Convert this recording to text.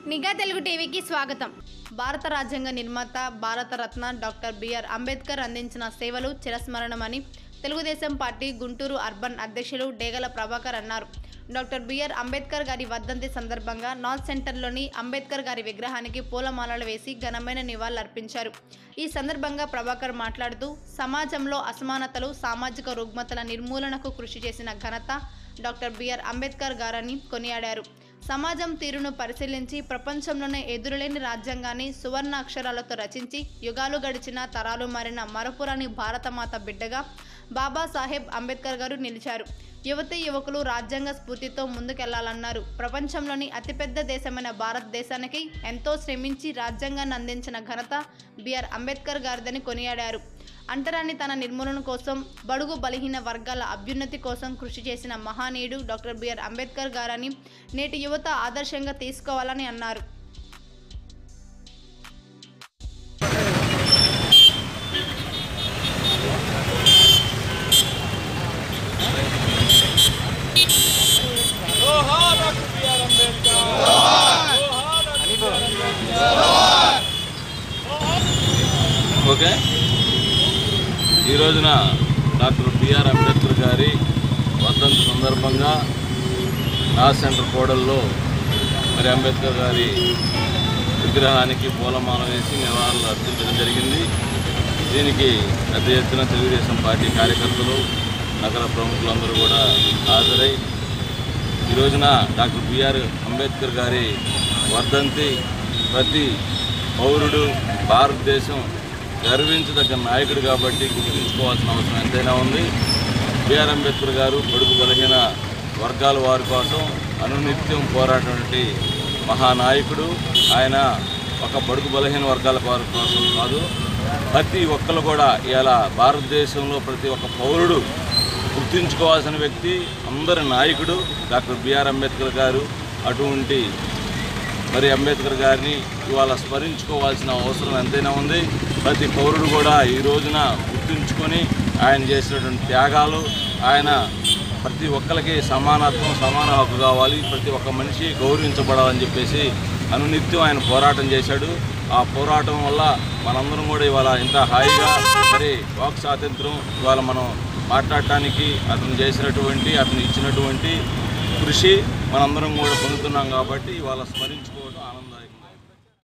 నిఘా తెలుగు టీవీకి స్వాగతం భారత రాజ్యాంగ నిర్మాత భారత రత్న డాక్టర్ బిఆర్ అంబేద్కర్ అందించిన సేవలు చిరస్మరణమని తెలుగుదేశం పార్టీ గుంటూరు అర్బన్ అధ్యక్షులు డేగల ప్రభాకర్ అన్నారు డాక్టర్ బిఆర్ అంబేద్కర్ గారి వర్ధంతి సందర్భంగా నార్త్ సెంటర్లోని అంబేద్కర్ గారి విగ్రహానికి పూలమాలలు వేసి ఘనమైన నివాళులర్పించారు ఈ సందర్భంగా ప్రభాకర్ మాట్లాడుతూ సమాజంలో అసమానతలు సామాజిక రుగ్మతల నిర్మూలనకు కృషి చేసిన ఘనత డాక్టర్ బిఆర్ అంబేద్కర్ గారని కొనియాడారు సమాజం తీరును పరిశీలించి ప్రపంచంలోనే ఎదురులేని రాజ్యాంగాన్ని సువర్ణ అక్షరాలతో రచించి యుగాలు గడిచిన తరాలు మారిన మరపురాని భారతమాత బిడ్డగా బాబాసాహెబ్ అంబేద్కర్ గారు నిలిచారు యువతి యువకులు రాజ్యాంగ స్ఫూర్తితో ముందుకెళ్లాలన్నారు ప్రపంచంలోని అతిపెద్ద దేశమైన భారతదేశానికి ఎంతో శ్రమించి రాజ్యాంగాన్ని అందించిన ఘనత బిఆర్ అంబేద్కర్ గారిదని కొనియాడారు అంటరాని తన నిర్మూలన కోసం బడుగు బలహీన వర్గాల అభ్యున్నతి కోసం కృషి చేసిన మహానీయుడు డాక్టర్ బిఆర్ అంబేద్కర్ గారని నేటి యువత ఆదర్శంగా తీసుకోవాలని అన్నారు జోహార్ డాక్టర్ బిఆర్ అంబేద్కర్ జోహార్ డాక్టర్ బిఆర్ అంబేద్కర్ ఓకే ఈ రోజున డాక్టర్ బిఆర్ అంబేద్కర్ గారి వర్ధంతి సందర్భంగా నా సెంటర్ కోడల్లో మరి అంబేద్కర్ గారి విగ్రహానికి పూలమాల వేసి నివాళులు అర్పించడం జరిగింది దీనికి పెద్ద ఎత్తున తెలుగుదేశం పార్టీ కార్యకర్తలు నగర ప్రముఖులందరూ కూడా హాజరై ఈ రోజున డాక్టర్ బిఆర్ అంబేద్కర్ గారి వర్ధంతి ప్రతి పౌరుడు భారతదేశం గర్వించదగ్గ నాయకుడు కాబట్టి గుర్తుంచుకోవాల్సిన అవసరం ఎంతైనా ఉంది బిఆర్ అంబేద్కర్ గారు పొడుగు బలహీన వర్గాల వారి కోసం అనునిత్యం పోరాటటువంటి మహానాయకుడు ఆయన ఒక బడుగు బలహీన వర్గాల వారి కోసం కాదు ప్రతి ఒక్కరు కూడా ఇలా భారతదేశంలో ప్రతి ఒక్క పౌరుడు గుర్తుంచుకోవాల్సిన వ్యక్తి అందరి నాయకుడు డాక్టర్ బిఆర్ అంబేద్కర్ గారు అటువంటి మరి అంబేద్కర్ గారిని ఇవాళ స్మరించుకోవాల్సిన అవసరం ఎంతైనా ఉంది ప్రతి పౌరుడు కూడా ఈ రోజున గుర్తుంచుకొని ఆయన చేసినటువంటి త్యాగాలు ఆయన ప్రతి ఒక్కరికి సమానత్వం సమాన హక్కు కావాలి ప్రతి ఒక్క మనిషి గౌరవించబడాలని చెప్పేసి అనునిత్యం ఆయన పోరాటం చేశాడు ఆ పోరాటం వల్ల మనందరం కూడా ఇవాళ ఇంత హాయిగా మరి వాక్ స్వాతంత్రం ఇవాళ మనం మాట్లాడటానికి అతను చేసినటువంటి అతను ఇచ్చినటువంటి కృషి మనందరం కూడా పొందుతున్నాం కాబట్టి ఇవాళ స్మరించుకోవడం ఆనందం